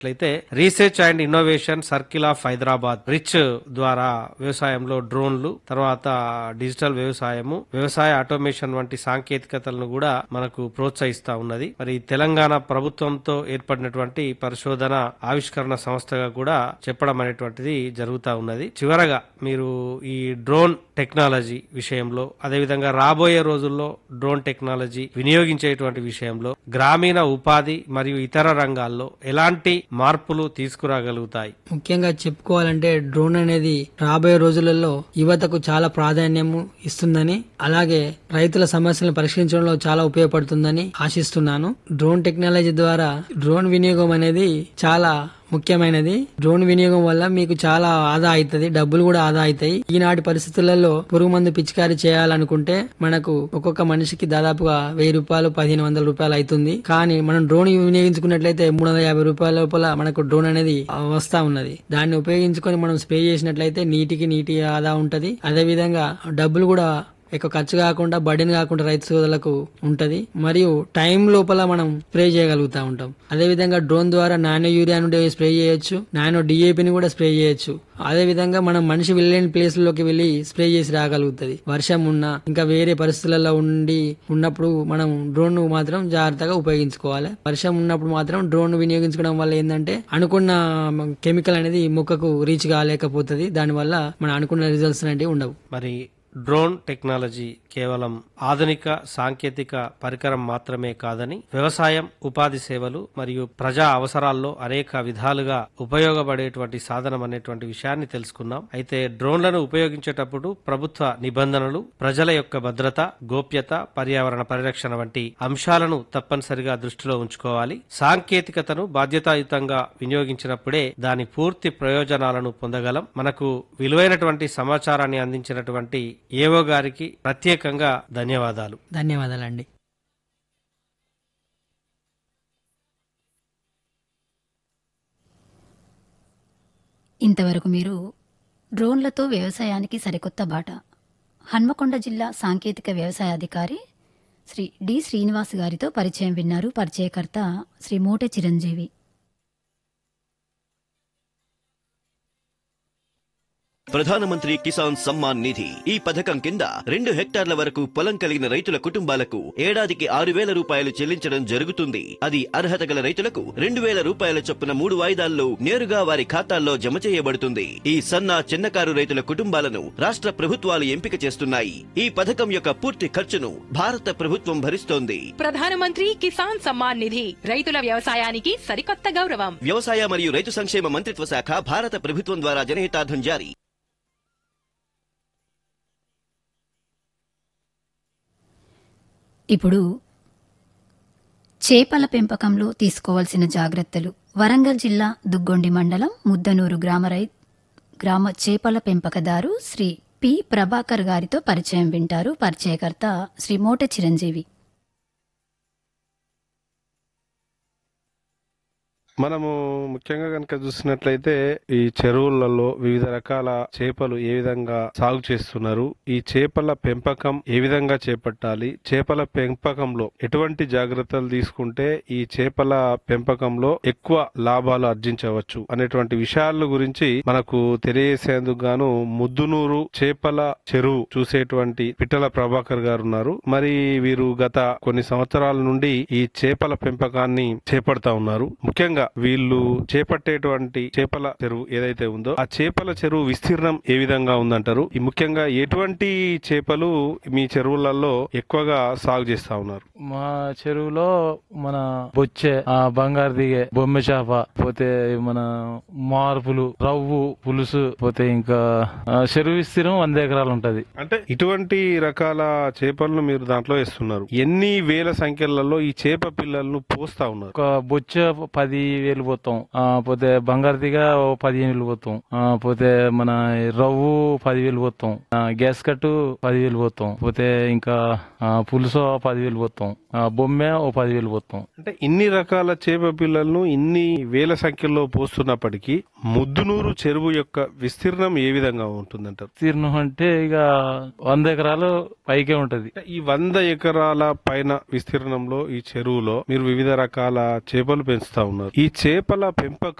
అయితే research and innovation circle of Hyderabad rich ద్వారా వ్యవసాయంలో డ్రోన్లు తర్వాత డిజిటల్ వ్యవసాయము వ్యవసాయ ఆటోమేషన్ వంటి సాంకేతికతలను కూడా మనకు ప్రోత్సహిస్తా ఉన్నది మరి తెలంగాణ ప్రభుత్వంతో ఏర్పడినటువంటి పరిశోధన ఆవిష్కరణ సంస్థగా కూడా చెప్పడం అనేటువంటిది జరుగుతా ఉన్నది చివరగా మీరు ఈ డ్రోన్ టెక్నాలజీ విషయంలో అదేవిధంగా రాబోయే రోజుల్లో డ్రోన్ టెక్నాలజీ వినియోగించేటువంటి విషయంలో గ్రామీణ ఉపాధి మరియు ఇతర రంగాల్లో ఎలాంటి మార్పులు తీసుకురాగలుగుతాయి ముఖ్యంగా చెప్పుకోవాలంటే డ్రోన్ అనేది రాబోయే రోజులలో యువతకు చాలా ప్రాధాన్యము ఇస్తుందని అలాగే రైతుల సమస్యలను పరిష్కరించడంలో చాలా ఉపయోగపడుతుందని ఆశిస్తున్నాను డ్రోన్ టెక్నాలజీ ద్వారా డ్రోన్ వినియోగం అనేది చాలా ముఖ్యమైనది డ్రోన్ వినియోగం వల్ల మీకు చాలా ఆదా అవుతుంది డబ్బులు కూడా ఆదా అవుతాయి ఈనాటి పరిస్థితులలో పురుగు మందు పిచికారీ చేయాలనుకుంటే మనకు ఒక్కొక్క మనిషికి దాదాపుగా వెయ్యి రూపాయలు పదిహేను వందల రూపాయలు అవుతుంది కానీ మనం డ్రోన్ వినియోగించుకున్నట్లయితే మూడు వందల యాభై రూపాయల లోపల మనకు డ్రోన్ అనేది వస్తా ఉన్నది దాన్ని ఉపయోగించుకొని మనం స్ప్రే చేసినట్లయితే నీటికి నీటి ఆదా ఉంటది అదే విధంగా డబ్బులు కూడా ఎక్కువ ఖర్చు కాకుండా బర్డెన్ కాకుండా రైతు సోదరులకు ఉంటది మరియు టైం లోపల మనం స్ప్రే చేయగలుగుతా ఉంటాం అదే విధంగా డ్రోన్ ద్వారా నానో యూరియా నుండి స్ప్రే చేయొచ్చు నానో డిఏపిని కూడా స్ప్రే చేయొచ్చు అదే విధంగా మనం మనిషి వెళ్ళలేని ప్లేస్ లోకి వెళ్ళి స్ప్రే చేసి రాగలుగుతుంది వర్షం ఉన్నా ఇంకా వేరే పరిస్థితులలో ఉండి ఉన్నప్పుడు మనం డ్రోన్ మాత్రం జాగ్రత్తగా ఉపయోగించుకోవాలి వర్షం ఉన్నప్పుడు మాత్రం డ్రోన్ వినియోగించుకోవడం వల్ల ఏంటంటే అనుకున్న కెమికల్ అనేది మొక్కకు రీచ్ కాలేకపోతుంది దానివల్ల మనం అనుకున్న రిజల్ట్స్ అనేవి ఉండవు మరి డ్రోన్ టెక్నాలజీ కేవలం ఆధునిక సాంకేతిక పరికరం మాత్రమే కాదని వ్యవసాయం ఉపాధి సేవలు మరియు ప్రజా అవసరాల్లో అనేక విధాలుగా ఉపయోగపడేటువంటి సాధనం అనేటువంటి విషయాన్ని తెలుసుకున్నాం అయితే డ్రోన్లను ఉపయోగించేటప్పుడు ప్రభుత్వ నిబంధనలు ప్రజల యొక్క భద్రత గోప్యత పర్యావరణ పరిరక్షణ వంటి అంశాలను తప్పనిసరిగా దృష్టిలో ఉంచుకోవాలి సాంకేతికతను బాధ్యతాయుతంగా వినియోగించినప్పుడే దాని పూర్తి ప్రయోజనాలను పొందగలం మనకు విలువైనటువంటి సమాచారాన్ని అందించినటువంటి ఏవో గారికి ప్రత్యేకంగా ధన్యవాదాలు ధన్యవాదాలండి ఇంతవరకు మీరు డ్రోన్లతో వ్యవసాయానికి సరికొత్త బాట హన్మకొండ జిల్లా సాంకేతిక వ్యవసాయ అధికారి శ్రీ డి శ్రీనివాస్ గారితో పరిచయం విన్నారు పరిచయకర్త శ్రీ మూట చిరంజీవి ప్రధానమంత్రి కిసాన్ సమ్మాన్ నిధి ఈ పథకం కింద రెండు హెక్టార్ల వరకు పొలం కలిగిన రైతుల కుటుంబాలకు ఏడాదికి ఆరు వేల రూపాయలు చెల్లించడం జరుగుతుంది అది అర్హత గల రైతులకు రెండు వేల రూపాయల చొప్పున మూడు వాయిదాల్లో నేరుగా వారి ఖాతాల్లో జమ చేయబడుతుంది ఈ సన్న చిన్నకారు రైతుల కుటుంబాలను రాష్ట్ర ప్రభుత్వాలు ఎంపిక చేస్తున్నాయి ఈ పథకం యొక్క పూర్తి ఖర్చును భారత ప్రభుత్వం భరిస్తోంది ప్రధానమంత్రి కిసాన్ సమ్మాన్ నిధి రైతుల వ్యవసాయానికి సరికొత్త గౌరవం వ్యవసాయ మరియు రైతు సంక్షేమ మంత్రిత్వ శాఖ భారత ప్రభుత్వం ద్వారా జనహితార్థం జారీ ఇప్పుడు చేపల పెంపకంలో తీసుకోవాల్సిన జాగ్రత్తలు వరంగల్ జిల్లా దుగ్గొండి మండలం ముద్దనూరు గ్రామ రై గ్రామ చేపల పెంపకదారు శ్రీ పి ప్రభాకర్ గారితో పరిచయం వింటారు పరిచయకర్త శ్రీ మోట చిరంజీవి మనము ముఖ్యంగా కనుక చూసినట్లయితే ఈ చెరువులలో వివిధ రకాల చేపలు ఏ విధంగా సాగు చేస్తున్నారు ఈ చేపల పెంపకం ఏ విధంగా చేపట్టాలి చేపల పెంపకంలో ఎటువంటి జాగ్రత్తలు తీసుకుంటే ఈ చేపల పెంపకంలో ఎక్కువ లాభాలు ఆర్జించవచ్చు అనేటువంటి విషయాల గురించి మనకు తెలియజేసేందుకు గాను ముద్దునూరు చేపల చెరువు చూసేటువంటి పిట్టల ప్రభాకర్ గారు ఉన్నారు మరి వీరు గత కొన్ని సంవత్సరాల నుండి ఈ చేపల పెంపకాన్ని చేపడతా ఉన్నారు ముఖ్యంగా వీళ్ళు చేపట్టేటువంటి చేపల చెరువు ఏదైతే ఉందో ఆ చేపల చెరువు విస్తీర్ణం ఏ విధంగా ఉందంటారు ఈ ముఖ్యంగా ఎటువంటి చేపలు మీ చెరువులలో ఎక్కువగా సాగు చేస్తా ఉన్నారు మా చెరువులో మన బొచ్చె ఆ బంగారు దిగే బొమ్మె చేప పోతే మన మార్పులు రవ్వు పులుసు పోతే ఇంకా ఆ, చెరువు విస్తీర్ణం వంద ఎకరాలు ఉంటది అంటే ఇటువంటి రకాల చేపలను మీరు దాంట్లో వేస్తున్నారు ఎన్ని వేల సంఖ్యలలో ఈ చేప పిల్లలను పోస్తా ఉన్నారు ఒక బొచ్చె పది వేలు పోతాం ఆ, పోతే బంగారు దిగ ఓ పదిహేను వేలు పోతాం ఆ, పోతే మన రవ్వు పదివేలు పోతాం ఆ, గ్యాస్ కట్టు పదివేలు పోతాం పోతే ఇంకా ఆ, పులుసు పదివేలు పోతాం ఆ, బొమ్మె ఓ పదివేలు పోతాం అంటే ఇన్ని రకాల చేప పిల్లలను ఇన్ని వేల సంఖ్యలో పోస్తున్నప్పటికీ ముద్దునూరు చెరువు యొక్క విస్తీర్ణం ఏ విధంగా ఉంటుందంటారు విస్తీర్ణం అంటే ఇక వంద ఎకరాలు పైకే ఉంటది అంటే ఈ వంద ఎకరాల పైన విస్తీర్ణంలో ఈ చెరువులో మీరు వివిధ రకాల చేపలు పెంచుతా ఉన్నారు ఈ ఈ చేపల పెంపకం